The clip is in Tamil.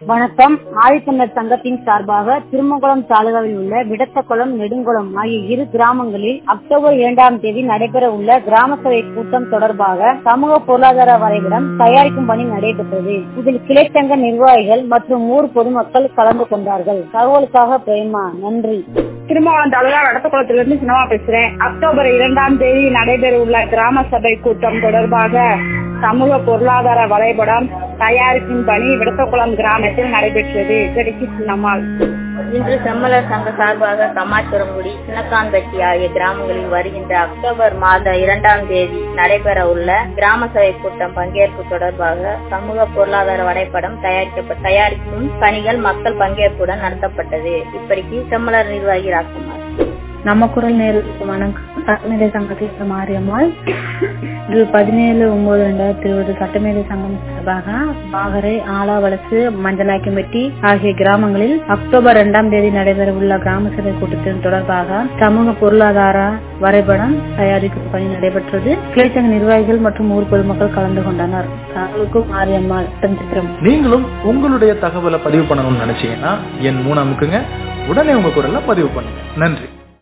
வணக்கம் ஆதித்தமிழர் சங்கத்தின் சார்பாக திருமங்குளம் தாலுகாவில் உள்ள விடத்தக்குளம் நெடுங்குளம் ஆகிய இரு கிராமங்களில் அக்டோபர் இரண்டாம் தேதி நடைபெற உள்ள கிராம சபை கூட்டம் தொடர்பாக சமூக பொருளாதார வரைபடம் தயாரிக்கும் பணி நடைபெற்றது இதில் கிளைச்சங்க நிர்வாகிகள் மற்றும் ஊர் பொதுமக்கள் கலந்து கொண்டார்கள் தகவலுக்காக பிரேமா நன்றி திருமணம் தாலுகா வடத்தக்குளத்திலிருந்து சினிமா பேசுறேன் அக்டோபர் இரண்டாம் தேதி நடைபெற உள்ள கிராம சபை கூட்டம் தொடர்பாக சமூக பொருளாதார வரைபடம் தயாரிக்கும் பணி விடத்தக்குளம் கிராமத்தில் நடைபெற்றது திருச்சி சின்னம்மாள் இன்று செம்மலர் சங்க சார்பாக கமாச்சுரங்குடி சின்னக்கான்பட்டி ஆகிய கிராமங்களில் வருகின்ற அக்டோபர் மாத இரண்டாம் தேதி நடைபெற உள்ள கிராம சபை கூட்டம் பங்கேற்பு தொடர்பாக சமூக பொருளாதார வரைபடம் தயாரிக்கப்ப தயாரிக்கும் பணிகள் மக்கள் பங்கேற்புடன் நடத்தப்பட்டது இப்படிக்கு செம்மலர் நிர்வாகி ராக்குமார் நம்ம குரல் நேருக்கு வணக்கம் சட்டமேதை சங்கத்தில் மாரியம்மாள் இன்று பதினேழு ஒன்பது ரெண்டாயிரத்தி இருபது சட்டமேதை சங்கம் சார்பாக பாகரை ஆலாவலசு மஞ்சளாக்கிம்பட்டி ஆகிய கிராமங்களில் அக்டோபர் இரண்டாம் தேதி நடைபெற உள்ள கிராம சபை கூட்டத்தின் தொடர்பாக சமூக பொருளாதார வரைபடம் தயாரிக்கும் பணி நடைபெற்றது கிளைச்சங்க நிர்வாகிகள் மற்றும் ஊர் பொதுமக்கள் கலந்து கொண்டனர் தகவலுக்கும் மாரியம்மாள் சித்திரம் நீங்களும் உங்களுடைய தகவலை பதிவு பண்ணணும்னு நினைச்சீங்கன்னா என் மூணு அமுக்குங்க உடனே உங்க குரல்ல பதிவு பண்ணுங்க நன்றி